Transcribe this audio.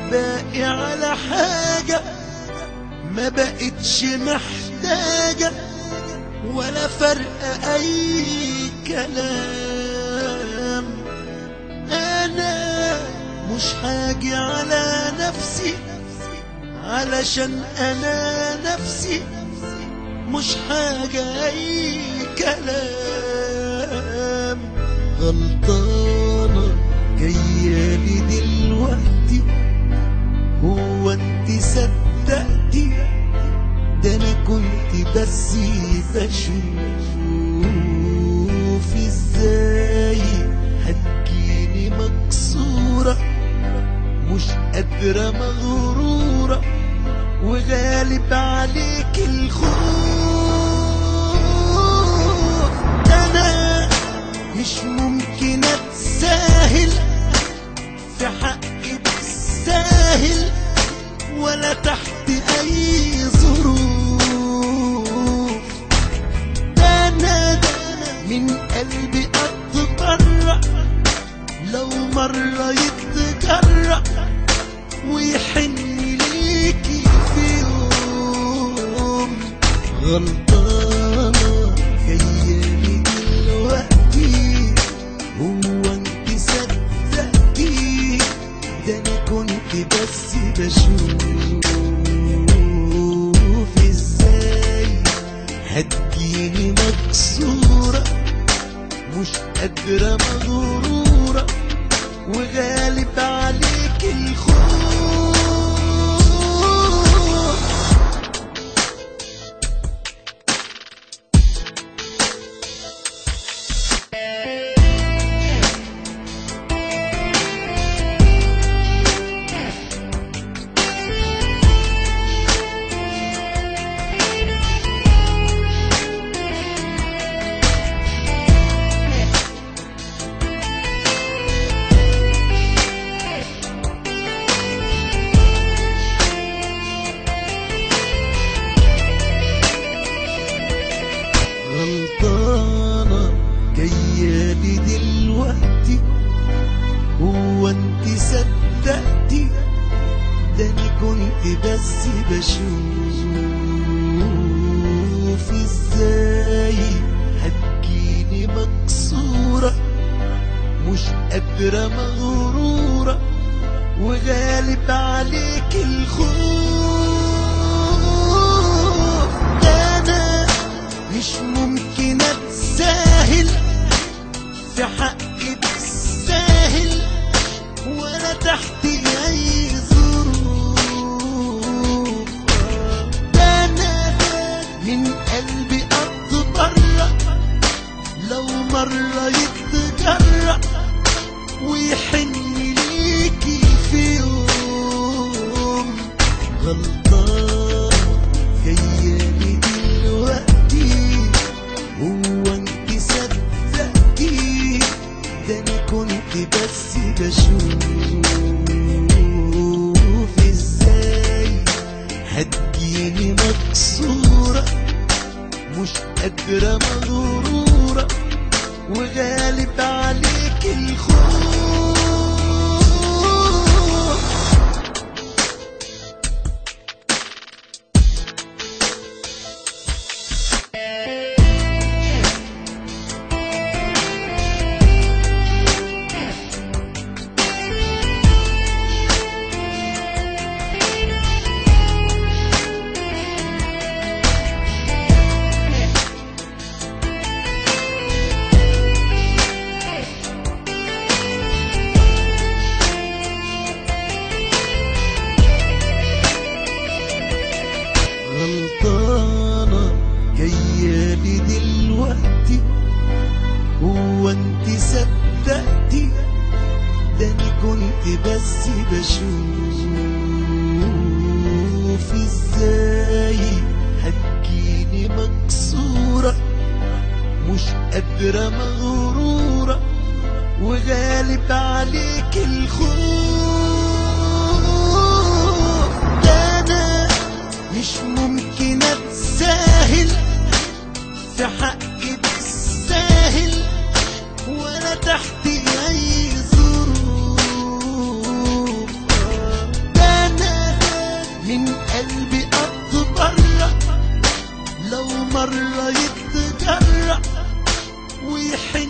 باقي على حاجة ما بقتش محتاجة ولا فرق أي كلام أنا مش هاجي على نفسي علشان أنا نفسي مش حاجة أي كلام غلطانة جايالي دلوقتي هو انت صدقتي ده انا كنت بس بشوف ازاي هتجيني مكسورة مش قادرة مغرورة وغالب عليك الخوف انا مش ممكن اتساهل في حقي بالساهل ولا تحت اي ظروف ده انا ده أنا من قلبي اتبرع لو مرة يتجرأ ويحن ليكي في يوم غلطانة جايالي دلوقتي هو انت صدقتي ده انا كنت بس بشوف ازاي هتجيني مكسورة مش قادرة مغرورة وغالب عليك الخوف غلطانة جايالي دلوقتي هو انت صدقتي ده انا كنت بس بشوف ازاي هتجيني مكسورة مش قادرة مغرورة وغالب عليك الخوف ده انا مش ممكن اتساهل في حقي بالساهل ولا تحت اي ظروف ده انا من قلبي اتبرع لو مرة يتجرأ ويحن ليكي في يوم غلطان جايالي دلوقتي هو انت صدقتي ده انا كنت بس بشوف ازاي هتجيني مكسورة مش قادرة مغرورة وغالب عليك الخوف غلطانة جايالي دلوقتي هو انت صدقتي ده انا كنت بس بشوف ازاي هتجيني مكسورة مش قادرة مغرورة وغالب عليك الخوف ده انا مش ممكن اتساهل في حقي بالساهل ولا تحت اي ظروف ده بيحن